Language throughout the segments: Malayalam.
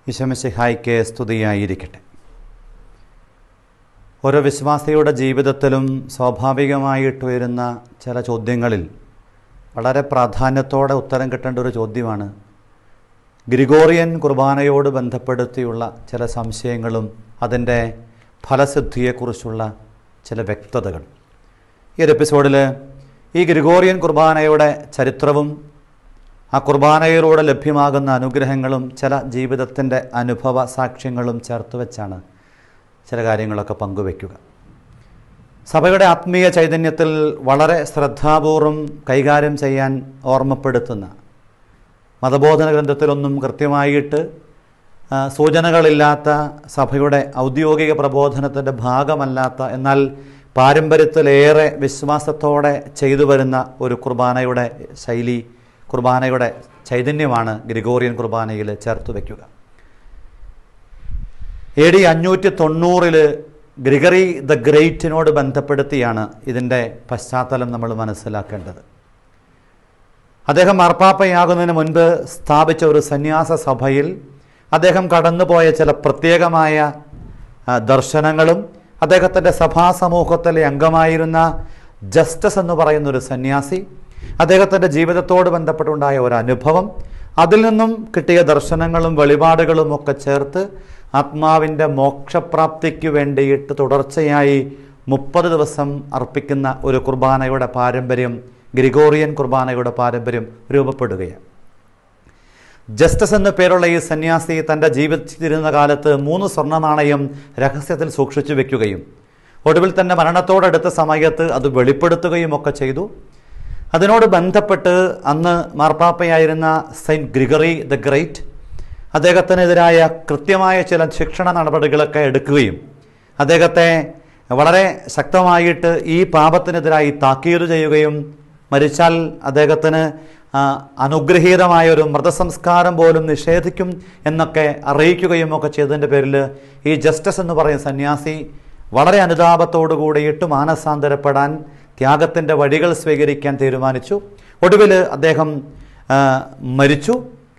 ഈശോമിശിഹായ്ക്ക് സ്തുതിയായിരിക്കട്ടെ ഓരോ വിശ്വാസിയുടെ ജീവിതത്തിലും സ്വാഭാവികമായിട്ട് ഉയരുന്ന ചില ചോദ്യങ്ങളിൽ വളരെ പ്രാധാന്യത്തോടെ ഉത്തരം കിട്ടേണ്ട ഒരു ചോദ്യമാണ് ഗ്രിഗോറിയൻ കുർബാനയോട് ബന്ധപ്പെടുത്തിയുള്ള ചില സംശയങ്ങളും അതിൻ്റെ ഫലസിദ്ധിയെക്കുറിച്ചുള്ള ചില വ്യക്തതകൾ ഈ ഒരു എപ്പിസോഡിൽ ഈ ഗ്രിഗോറിയൻ കുർബാനയുടെ ചരിത്രവും ആ കുർബാനയിലൂടെ ലഭ്യമാകുന്ന അനുഗ്രഹങ്ങളും ചില ജീവിതത്തിൻ്റെ അനുഭവ സാക്ഷ്യങ്ങളും ചേർത്ത് വെച്ചാണ് ചില കാര്യങ്ങളൊക്കെ പങ്കുവയ്ക്കുക സഭയുടെ ആത്മീയ ചൈതന്യത്തിൽ വളരെ ശ്രദ്ധാപൂർവം കൈകാര്യം ചെയ്യാൻ ഓർമ്മപ്പെടുത്തുന്ന മതബോധന ഗ്രന്ഥത്തിലൊന്നും കൃത്യമായിട്ട് ആ, സൂചനകളില്ലാത്ത സഭയുടെ ഔദ്യോഗിക പ്രബോധനത്തിൻ്റെ ഭാഗമല്ലാത്ത എന്നാൽ പാരമ്പര്യത്തിലേറെ വിശ്വാസത്തോടെ ചെയ്തു വരുന്ന ഒരു കുർബാനയുടെ ശൈലി കുർബാനയുടെ ചൈതന്യമാണ് ഗ്രിഗോറിയൻ കുർബാനയിൽ ചേർത്ത് വയ്ക്കുക എ ഡി അഞ്ഞൂറ്റി തൊണ്ണൂറിൽ ഗ്രിഗറി ദ ഗ്രേറ്റിനോട് ബന്ധപ്പെടുത്തിയാണ് ഇതിൻ്റെ പശ്ചാത്തലം നമ്മൾ മനസ്സിലാക്കേണ്ടത് അദ്ദേഹം മാർപ്പാപ്പയാകുന്നതിന് മുൻപ് സ്ഥാപിച്ച ഒരു സന്യാസ സഭയിൽ അദ്ദേഹം കടന്നുപോയ ചില പ്രത്യേകമായ ആ, ദർശനങ്ങളും അദ്ദേഹത്തിൻ്റെ സഭാ സമൂഹത്തിലെ അംഗമായിരുന്ന ജസ്റ്റസ് എന്ന് പറയുന്ന ഒരു സന്യാസി അദ്ദേഹത്തിൻ്റെ ജീവിതത്തോട് ബന്ധപ്പെട്ടുണ്ടായ ഒരു അനുഭവം അതിൽ നിന്നും കിട്ടിയ ദർശനങ്ങളും വെളിപാടുകളും ഒക്കെ ചേർത്ത് ആത്മാവിൻ്റെ മോക്ഷപ്രാപ്തിക്ക് വേണ്ടിയിട്ട് തുടർച്ചയായി മുപ്പത് ദിവസം അർപ്പിക്കുന്ന ഒരു കുർബാനയുടെ പാരമ്പര്യം ഗ്രിഗോറിയൻ കുർബാനയുടെ പാരമ്പര്യം രൂപപ്പെടുകയാണ് ജസ്റ്റസ് എന്ന പേരുള്ള ഈ സന്യാസി തൻ്റെ ജീവിച്ചിരുന്ന കാലത്ത് മൂന്ന് സ്വർണ്ണ നാണയം രഹസ്യത്തിൽ സൂക്ഷിച്ചു വെക്കുകയും ഒടുവിൽ തന്നെ മരണത്തോടടുത്ത സമയത്ത് അത് വെളിപ്പെടുത്തുകയും ഒക്കെ ചെയ്തു അതിനോട് ബന്ധപ്പെട്ട് അന്ന് മാർപ്പാപ്പയായിരുന്ന സെയിൻറ്റ് ഗ്രിഗറി ദ ഗ്രേറ്റ് അദ്ദേഹത്തിനെതിരായ കൃത്യമായ ചില ശിക്ഷണ നടപടികളൊക്കെ എടുക്കുകയും അദ്ദേഹത്തെ വളരെ ശക്തമായിട്ട് ഈ പാപത്തിനെതിരായി താക്കീത് ചെയ്യുകയും മരിച്ചാൽ അദ്ദേഹത്തിന് ആ, അനുഗ്രഹീതമായ ഒരു മൃതസംസ്കാരം പോലും നിഷേധിക്കും എന്നൊക്കെ അറിയിക്കുകയും ഒക്കെ ചെയ്തതിൻ്റെ പേരിൽ ഈ ജസ്റ്റസ് എന്ന് പറയുന്ന സന്യാസി വളരെ അനുതാപത്തോടു കൂടിയിട്ട് മാനസാന്തരപ്പെടാൻ ത്യാഗത്തിൻ്റെ വഴികൾ സ്വീകരിക്കാൻ തീരുമാനിച്ചു ഒടുവിൽ അദ്ദേഹം ആ, മരിച്ചു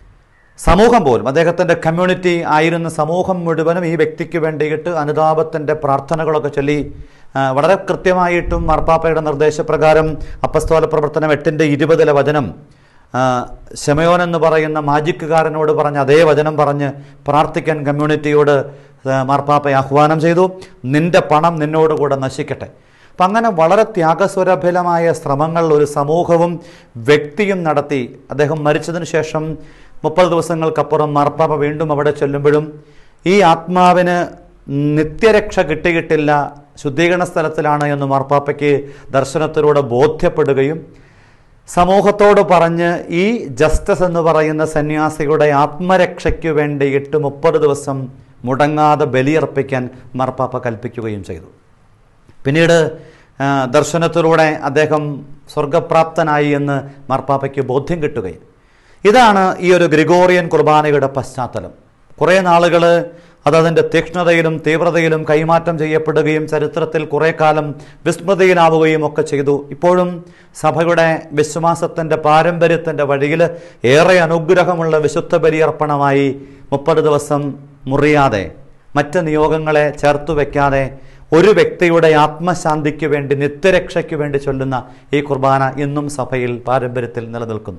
സമൂഹം പോലും അദ്ദേഹത്തിൻ്റെ കമ്മ്യൂണിറ്റി ആയിരുന്ന സമൂഹം മുഴുവനും ഈ വ്യക്തിക്ക് വേണ്ടിയിട്ട് അനുതാപത്തിൻ്റെ പ്രാർത്ഥനകളൊക്കെ ചൊല്ലി ആ, വളരെ കൃത്യമായിട്ടും മാർപ്പാപ്പയുടെ നിർദ്ദേശപ്രകാരം അപ്പസ്തോല പ്രവർത്തനം എട്ടിൻ്റെ ഇരുപതിലെ വചനം ആ, ശമയോൻ എന്ന് പറയുന്ന മാജിക്കുകാരനോട് പറഞ്ഞ് അതേ വചനം പറഞ്ഞ് പ്രാർത്ഥിക്കാൻ കമ്മ്യൂണിറ്റിയോട് ആ, മാർപ്പാപ്പ ആഹ്വാനം ചെയ്തു നിന്റെ പണം നിന്നോട് കൂടെ നശിക്കട്ടെ അപ്പം അങ്ങനെ വളരെ ത്യാഗസ്വരഭിലമായ ശ്രമങ്ങൾ ഒരു സമൂഹവും വ്യക്തിയും നടത്തി അദ്ദേഹം മരിച്ചതിന് ശേഷം മുപ്പത് ദിവസങ്ങൾക്കപ്പുറം മാർപ്പാപ്പ വീണ്ടും അവിടെ ചെല്ലുമ്പോഴും ഈ ആത്മാവിന് നിത്യരക്ഷ കിട്ടിയിട്ടില്ല ശുദ്ധീകരണ സ്ഥലത്തിലാണ് എന്ന് മാർപ്പാപ്പയ്ക്ക് ദർശനത്തിലൂടെ ബോധ്യപ്പെടുകയും സമൂഹത്തോട് പറഞ്ഞ് ഈ ജസ്റ്റസ് എന്ന് പറയുന്ന സന്യാസിയുടെ ആത്മരക്ഷയ്ക്ക് വേണ്ടിയിട്ട് മുപ്പത് ദിവസം മുടങ്ങാതെ ബലിയർപ്പിക്കാൻ മാർപ്പാപ്പ കൽപ്പിക്കുകയും ചെയ്തു പിന്നീട് ആ, ദർശനത്തിലൂടെ അദ്ദേഹം സ്വർഗപ്രാപ്തനായി എന്ന് മാർപ്പാപ്പയ്ക്ക് ബോധ്യം കിട്ടുകയും ഇതാണ് ഈ ഒരു ഗ്രിഗോറിയൻ കുർബാനയുടെ പശ്ചാത്തലം കുറേ നാളുകൾ അതതിൻ്റെ തീക്ഷ്ണതയിലും തീവ്രതയിലും കൈമാറ്റം ചെയ്യപ്പെടുകയും ചരിത്രത്തിൽ കുറേ കാലം വിസ്മൃതിയിലാവുകയും ഒക്കെ ചെയ്തു ഇപ്പോഴും സഭയുടെ വിശ്വാസത്തിൻ്റെ പാരമ്പര്യത്തിൻ്റെ വഴിയിൽ ഏറെ അനുഗ്രഹമുള്ള വിശുദ്ധ ബലിയർപ്പണമായി മുപ്പത് ദിവസം മുറിയാതെ മറ്റ് നിയോഗങ്ങളെ ചേർത്തു വയ്ക്കാതെ ഒരു വ്യക്തിയുടെ ആത്മശാന്തിക്ക് വേണ്ടി നിത്യരക്ഷയ്ക്ക് വേണ്ടി ചൊല്ലുന്ന ഈ കുർബാന ഇന്നും സഭയിൽ പാരമ്പര്യത്തിൽ നിലനിൽക്കുന്നു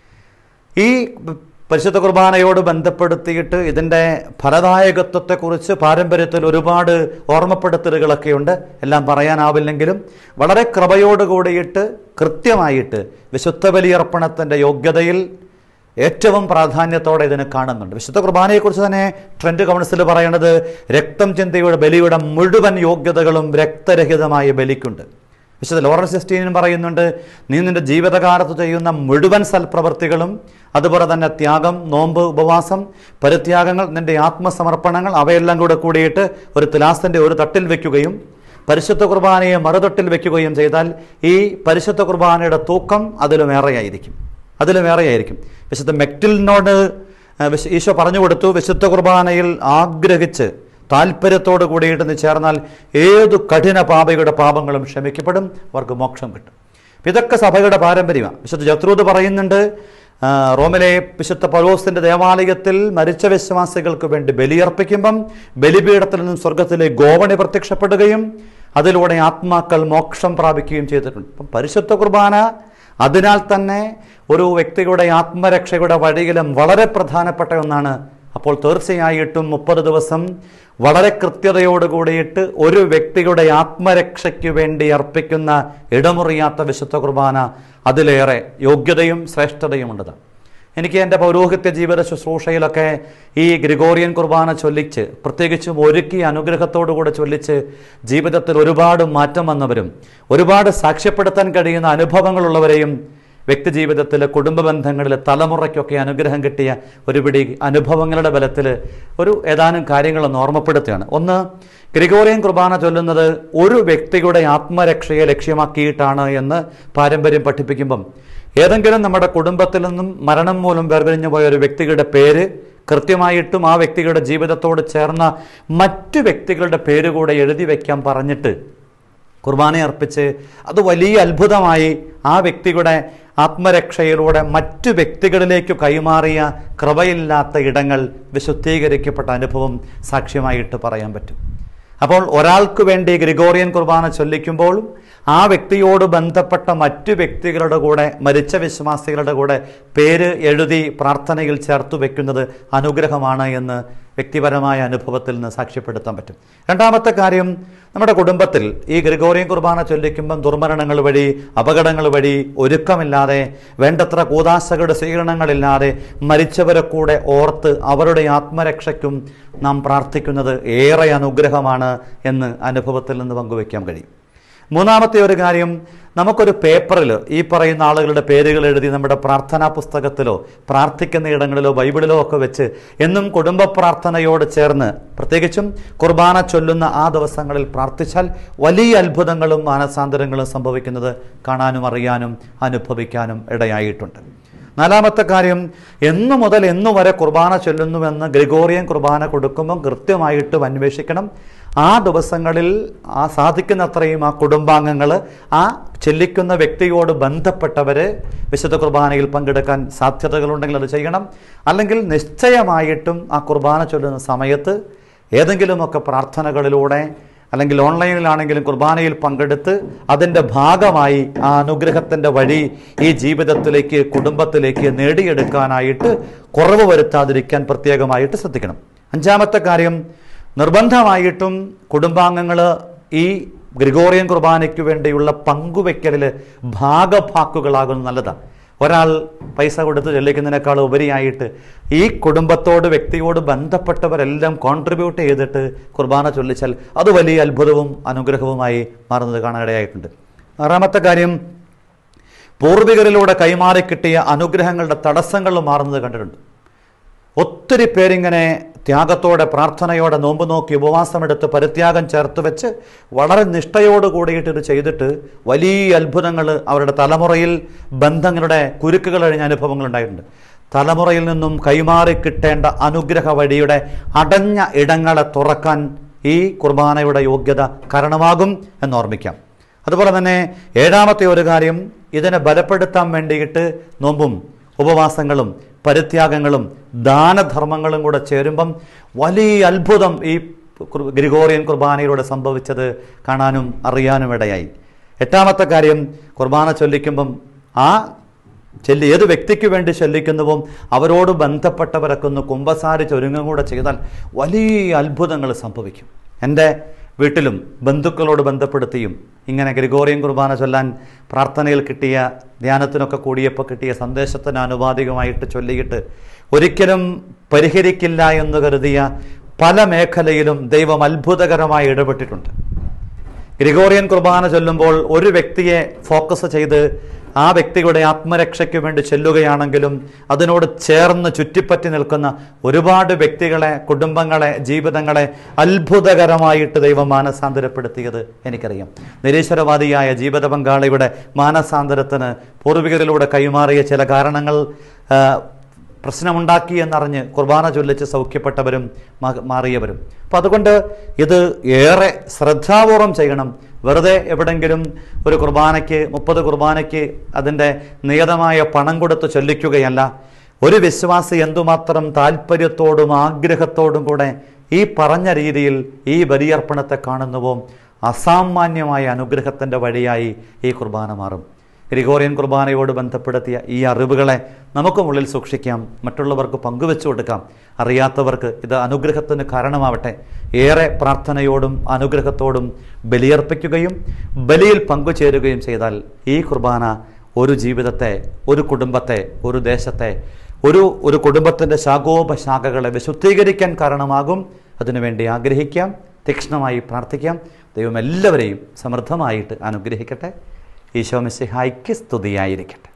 ഈ പരിശുദ്ധ കുർബാനയോട് ബന്ധപ്പെടുത്തിയിട്ട് ഇതിൻ്റെ ഫലദായകത്വത്തെക്കുറിച്ച് പാരമ്പര്യത്തിൽ ഒരുപാട് ഓർമ്മപ്പെടുത്തലുകളൊക്കെയുണ്ട് എല്ലാം പറയാനാവില്ലെങ്കിലും വളരെ കൃപയോട് കൂടിയിട്ട് കൃത്യമായിട്ട് വിശുദ്ധ ബലിയർപ്പണത്തിൻ്റെ യോഗ്യതയിൽ ഏറ്റവും പ്രാധാന്യത്തോടെ ഇതിനെ കാണുന്നുണ്ട് വിശുദ്ധ കുർബാനയെക്കുറിച്ച് തന്നെ ട്രെൻഡ് കൗൺസിൽ പറയുന്നത് രക്തം ചിന്തയുടെ ബലിയുടെ മുഴുവൻ യോഗ്യതകളും രക്തരഹിതമായ ബലിക്കുണ്ട് വിശുദ്ധ ലോറൻസ് എസ്റ്റീനും പറയുന്നുണ്ട് നീ നിന്റെ ജീവിതകാലത്ത് ചെയ്യുന്ന മുഴുവൻ സൽപ്രവൃത്തികളും അതുപോലെ തന്നെ ത്യാഗം നോമ്പ് ഉപവാസം പരിത്യാഗങ്ങൾ നിന്റെ ആത്മസമർപ്പണങ്ങൾ അവയെല്ലാം കൂടെ കൂടിയിട്ട് ഒരു തുലാസിൻ്റെ ഒരു തട്ടിൽ വെക്കുകയും പരിശുദ്ധ കുർബാനയെ മറുതൊട്ടിൽ വെക്കുകയും ചെയ്താൽ ഈ പരിശുദ്ധ കുർബാനയുടെ തൂക്കം അതിലുമേറെയായിരിക്കും അതിലുമേറെയായിരിക്കും വിശുദ്ധ മെക്റ്റിലിനോട് ആ, വിശ- ഈശോ പറഞ്ഞു കൊടുത്തു വിശുദ്ധ കുർബാനയിൽ ആഗ്രഹിച്ച് താല്പര്യത്തോട് കൂടിയിട്ട് നീ ചേർന്നാൽ ഏതു കഠിന പാപയുടെ പാപങ്ങളും ക്ഷമിക്കപ്പെടും അവർക്ക് മോക്ഷം കിട്ടും അപ്പം ഇതൊക്കെ സഭയുടെ പാരമ്പര്യമാണ് വിശുദ്ധ ജത്രൂത് പറയുന്നുണ്ട് ആ, റോമിലെ വിശുദ്ധ പൗലോസിന്റെ ദേവാലയത്തിൽ മരിച്ച വിശ്വാസികൾക്ക് വേണ്ടി ബലിയർപ്പിക്കുമ്പം ബലിപീഠത്തിൽ നിന്നും സ്വർഗത്തിലെ ഗോവണി പ്രത്യക്ഷപ്പെടുകയും അതിലൂടെ ആത്മാക്കൾ മോക്ഷം പ്രാപിക്കുകയും ചെയ്തിട്ടുണ്ട് അപ്പം പരിശുദ്ധ കുർബാന അതിനാൽ തന്നെ ഒരു വ്യക്തിയുടെ ആത്മരക്ഷയുടെ വഴിയിലും വളരെ പ്രധാനപ്പെട്ട ഒന്നാണ് അപ്പോൾ തീർച്ചയായിട്ടും മുപ്പത് ദിവസം വളരെ കൃത്യതയോട് കൂടിയിട്ട് ഒരു വ്യക്തിയുടെ ആത്മരക്ഷയ്ക്ക് വേണ്ടി അർപ്പിക്കുന്ന ഇടമുറിയാത്ത വിശുദ്ധ കുർബാന അതിലേറെ യോഗ്യതയും ശ്രേഷ്ഠതയും ഉണ്ടത് എനിക്ക് എൻ്റെ പൗരോഹിത്യ ജീവിത ശുശ്രൂഷയിലൊക്കെ ഈ ഗ്രിഗോറിയൻ കുർബാന ചൊല്ലിച്ച് പ്രത്യേകിച്ചും ഒരുക്കി അനുഗ്രഹത്തോടുകൂടെ ചൊല്ലിച്ച് ജീവിതത്തിൽ ഒരുപാട് മാറ്റം വന്നവരും ഒരുപാട് സാക്ഷ്യപ്പെടുത്താൻ കഴിയുന്ന അനുഭവങ്ങളുള്ളവരെയും വ്യക്തിജീവിതത്തിൽ കുടുംബ ബന്ധങ്ങളിൽ തലമുറയ്ക്കൊക്കെ അനുഗ്രഹം കിട്ടിയ ഒരു പിടി അനുഭവങ്ങളുടെ ബലത്തിൽ ഒരു ഏതാനും കാര്യങ്ങളൊന്ന് ഓർമ്മപ്പെടുത്തുകയാണ് ഒന്ന് ഗ്രിഗോറിയൻ കുർബാന ചൊല്ലുന്നത് ഒരു വ്യക്തിയുടെ ആത്മരക്ഷയെ ലക്ഷ്യമാക്കിയിട്ടാണ് എന്ന് പാരമ്പര്യം പഠിപ്പിക്കുമ്പം ഏതെങ്കിലും നമ്മുടെ കുടുംബത്തിൽ നിന്നും മരണം മൂലം വേർപിരിഞ്ഞു പോയ ഒരു വ്യക്തിയുടെ പേര് കൃത്യമായിട്ടും ആ വ്യക്തിയുടെ ജീവിതത്തോട് ചേർന്ന മറ്റു വ്യക്തികളുടെ പേര് കൂടെ എഴുതി വയ്ക്കാൻ പറഞ്ഞിട്ട് കുർബാന അർപ്പിച്ച് അത് വലിയ അത്ഭുതമായി ആ വ്യക്തിയുടെ ആത്മരക്ഷയിലൂടെ മറ്റു വ്യക്തികളിലേക്ക് കൈമാറിയ കൃപയില്ലാത്ത ഇടങ്ങൾ വിശുദ്ധീകരിക്കപ്പെട്ട അനുഭവം സാക്ഷ്യമായിട്ട് പറയാൻ പറ്റും അപ്പോൾ ഒരാൾക്ക് വേണ്ടി ഗ്രിഗോറിയൻ കുർബാന ചൊല്ലിക്കുമ്പോഴും ആ വ്യക്തിയോട് ബന്ധപ്പെട്ട മറ്റു വ്യക്തികളുടെ കൂടെ മരിച്ച വിശ്വാസികളുടെ കൂടെ പേര് എഴുതി പ്രാർത്ഥനയിൽ ചേർത്തു വെക്കുന്നത് അനുഗ്രഹമാണ് എന്ന് വ്യക്തിപരമായ അനുഭവത്തിൽ നിന്ന് സാക്ഷ്യപ്പെടുത്താൻ പറ്റും രണ്ടാമത്തെ കാര്യം നമ്മുടെ കുടുംബത്തിൽ ഈ ഗ്രിഗോറിയൻ കുർബാന ചൊല്ലിക്കുമ്പം ദുർമരണങ്ങൾ വഴി അപകടങ്ങൾ വഴി ഒരുക്കമില്ലാതെ വേണ്ടത്ര കൂതാശകളുടെ സ്വീകരണങ്ങളില്ലാതെ മരിച്ചവരെ കൂടെ ഓർത്ത് അവരുടെ ആത്മരക്ഷയ്ക്കും നാം പ്രാർത്ഥിക്കുന്നത് ഏറെ അനുഗ്രഹമാണ് എന്ന് അനുഭവത്തിൽ നിന്ന് പങ്കുവയ്ക്കാൻ കഴിയും മൂന്നാമത്തെ ഒരു കാര്യം നമുക്കൊരു പേപ്പറിൽ ഈ പറയുന്ന ആളുകളുടെ പേരുകൾ എഴുതി നമ്മുടെ പ്രാർത്ഥനാ പുസ്തകത്തിലോ പ്രാർത്ഥിക്കുന്ന ഇടങ്ങളിലോ ബൈബിളിലോ ഒക്കെ വെച്ച് എന്നും കുടുംബ പ്രാർത്ഥനയോട് ചേർന്ന് പ്രത്യേകിച്ചും കുർബാന ചൊല്ലുന്ന ആ ദിവസങ്ങളിൽ പ്രാർത്ഥിച്ചാൽ വലിയ അത്ഭുതങ്ങളും മാനസാന്തരങ്ങളും സംഭവിക്കുന്നത് കാണാനും അറിയാനും അനുഭവിക്കാനും ഇടയായിട്ടുണ്ട് നാലാമത്തെ കാര്യം എന്നു മുതൽ എന്നു വരെ കുർബാന ചൊല്ലുന്നുവെന്ന് ഗ്രിഗോറിയൻ കുർബാന കൊടുക്കുമ്പം കൃത്യമായിട്ടും അന്വേഷിക്കണം ആ ദിവസങ്ങളിൽ ആ സാധിക്കുന്നത്രയും ആ കുടുംബാംഗങ്ങൾ ആ ചെല്ലിക്കുന്ന വ്യക്തിയോട് ബന്ധപ്പെട്ടവർ വിശുദ്ധ കുർബാനയിൽ പങ്കെടുക്കാൻ സാധ്യതകളുണ്ടെങ്കിൽ അത് ചെയ്യണം അല്ലെങ്കിൽ നിശ്ചയമായിട്ടും ആ കുർബാന ചൊല്ലുന്ന സമയത്ത് ഏതെങ്കിലുമൊക്കെ പ്രാർത്ഥനകളിലൂടെ അല്ലെങ്കിൽ ഓൺലൈനിലാണെങ്കിലും കുർബാനയിൽ പങ്കെടുത്ത് അതിൻ്റെ ഭാഗമായി ആ അനുഗ്രഹത്തിൻ്റെ വഴി ഈ ജീവിതത്തിലേക്ക് കുടുംബത്തിലേക്ക് നേടിയെടുക്കാനായിട്ട് കുറവ് വരുത്താതിരിക്കാൻ പ്രത്യേകമായിട്ട് ശ്രദ്ധിക്കണം അഞ്ചാമത്തെ കാര്യം നിർബന്ധമായിട്ടും കുടുംബാംഗങ്ങൾ ഈ ഗ്രിഗോറിയൻ കുർബാനയ്ക്ക് വേണ്ടിയുള്ള പങ്കുവെക്കലിൽ ഭാഗഭാക്കുകളാകുന്നത് നല്ലതാണ് ഒരാൾ പൈസ കൊടുത്ത് ചെല്ലിക്കുന്നതിനേക്കാൾ ഉപരിയായിട്ട് ഈ കുടുംബത്തോട് വ്യക്തിയോട് ബന്ധപ്പെട്ടവരെല്ലാം കോൺട്രിബ്യൂട്ട് ചെയ്തിട്ട് കുർബാന ചൊല്ലിച്ചാൽ അത് വലിയ അത്ഭുതവും അനുഗ്രഹവുമായി മാറുന്നത് കാണാനിടയായിട്ടുണ്ട് ആറാമത്തെ കാര്യം പൂർവികരിലൂടെ കൈമാറി കിട്ടിയ അനുഗ്രഹങ്ങളുടെ തടസ്സങ്ങൾ മാറുന്നത് കണ്ടിട്ടുണ്ട് ഒത്തിരി പേരിങ്ങനെ ത്യാഗത്തോടെ പ്രാർത്ഥനയോടെ നോമ്പ് നോക്കി ഉപവാസമെടുത്ത് പരിത്യാഗം ചേർത്ത് വെച്ച് വളരെ നിഷ്ഠയോട് കൂടിയിട്ട് ഇത് ചെയ്തിട്ട് വലിയ അത്ഭുതങ്ങൾ അവരുടെ തലമുറയിൽ ബന്ധങ്ങളുടെ കുരുക്കുകൾ കഴിഞ്ഞ അനുഭവങ്ങൾ ഉണ്ടായിട്ടുണ്ട് തലമുറയിൽ നിന്നും കൈമാറി കിട്ടേണ്ട അനുഗ്രഹ വഴിയുടെ അടഞ്ഞ ഇടങ്ങളെ തുറക്കാൻ ഈ കുർബാനയുടെ യോഗ്യത കാരണമാകും എന്നോർമ്മിക്കാം അതുപോലെ തന്നെ ഏഴാമത്തെ ഒരു കാര്യം ഇതിനെ ബലപ്പെടുത്താൻ വേണ്ടിയിട്ട് നോമ്പും ഉപവാസങ്ങളും പരിത്യാഗങ്ങളും ദാനധർമ്മങ്ങളും കൂടെ ചേരുമ്പം വലിയ അത്ഭുതം ഈ കുർ- ഗ്രിഗോറിയൻ കുർബാനയിലൂടെ സംഭവിച്ചത് കാണാനും അറിയാനും ഇടയായി എട്ടാമത്തെ കാര്യം കുർബാന ചൊല്ലിക്കുമ്പം ആ ചെല്ലി ഏത് വ്യക്തിക്ക് വേണ്ടി ചൊല്ലിക്കുന്നുവും അവരോട് ബന്ധപ്പെട്ടവരൊക്കെ ഒന്ന് കുമ്പസാരിച്ചൊരുങ്ങും കൂടെ ചെയ്താൽ വലിയ അത്ഭുതങ്ങൾ സംഭവിക്കും എൻ്റെ വീട്ടിലും ബന്ധുക്കളോട് ബന്ധപ്പെടുത്തിയും ഇങ്ങനെ ഗ്രിഗോറിയൻ കുർബാന ചൊല്ലാൻ പ്രാർത്ഥനയിൽ കിട്ടിയ ധ്യാനത്തിനൊക്കെ കൂടിയപ്പോൾ കിട്ടിയ സന്ദേശത്തിന് ആനുപാതികമായിട്ട് ചൊല്ലിയിട്ട് ഒരിക്കലും പരിഹരിക്കില്ല എന്ന് കരുതിയ പല മേഖലയിലും ദൈവം അത്ഭുതകരമായി ഇടപെട്ടിട്ടുണ്ട് ഗ്രിഗോറിയൻ കുർബാന ചൊല്ലുമ്പോൾ ഒരു വ്യക്തിയെ ഫോക്കസ് ചെയ്ത് ആ വ്യക്തിയുടെ ആത്മരക്ഷയ്ക്ക് വേണ്ടി ചെല്ലുകയാണെങ്കിലും അതിനോട് ചേർന്ന് ചുറ്റിപ്പറ്റി നിൽക്കുന്ന ഒരുപാട് വ്യക്തികളെ കുടുംബങ്ങളെ ജീവിതങ്ങളെ അത്ഭുതകരമായിട്ട് ദൈവം മാനസാന്തരപ്പെടുത്തിയത് എനിക്കറിയാം നിരീശ്വരവാദിയായ ജീവിത പങ്കാളിയുടെ മാനസാന്തരത്തിന് പൂർവികരിലൂടെ കൈമാറിയ ചില കാരണങ്ങൾ ആ, പ്രശ്നമുണ്ടാക്കി എന്നറിഞ്ഞ് കുർബാന ചൊല്ലിച്ച് സൗഖ്യപ്പെട്ടവരും മാ- മാറിയവരും അപ്പം അതുകൊണ്ട് ഇത് ഏറെ ശ്രദ്ധാപൂർവം ചെയ്യണം വെറുതെ എവിടെങ്കിലും ഒരു കുർബാനയ്ക്ക് മുപ്പത് കുർബാനയ്ക്ക് അതിൻ്റെ നിയതമായ പണം കൊടുത്ത് ചൊല്ലിക്കുകയല്ല ഒരു വിശ്വാസി എന്തുമാത്രം താല്പര്യത്തോടും ആഗ്രഹത്തോടും കൂടെ ഈ പറഞ്ഞ രീതിയിൽ ഈ ബലിയർപ്പണത്തെ കാണുന്നുവോ അസാമാന്യമായ അനുഗ്രഹത്തിൻ്റെ വഴിയായി ഈ കുർബാന മാറും ഗ്രിഗോറിയൻ കുർബാനയോട് ബന്ധപ്പെടുത്തിയ ഈ അറിവുകളെ നമുക്കും ഉള്ളിൽ സൂക്ഷിക്കാം മറ്റുള്ളവർക്ക് പങ്കുവെച്ചു കൊടുക്കാം അറിയാത്തവർക്ക് ഇത് അനുഗ്രഹത്തിന് കാരണമാവട്ടെ ഏറെ പ്രാർത്ഥനയോടും അനുഗ്രഹത്തോടും ബലിയർപ്പിക്കുകയും ബലിയിൽ പങ്കുചേരുകയും ചെയ്താൽ ഈ കുർബാന ഒരു ജീവിതത്തെ ഒരു കുടുംബത്തെ ഒരു ദേശത്തെ ഒരു ഒരു കുടുംബത്തിൻ്റെ ശാഖോപശാഖകളെ വിശുദ്ധീകരിക്കാൻ കാരണമാകും അതിനുവേണ്ടി ആഗ്രഹിക്കാം തീക്ഷ്ണമായി പ്രാർത്ഥിക്കാം ദൈവം എല്ലാവരെയും സമൃദ്ധമായിട്ട് അനുഗ്രഹിക്കട്ടെ ഈശോ മിശിഹായ്ക്ക് സ്തുതിയായിരിക്കട്ടെ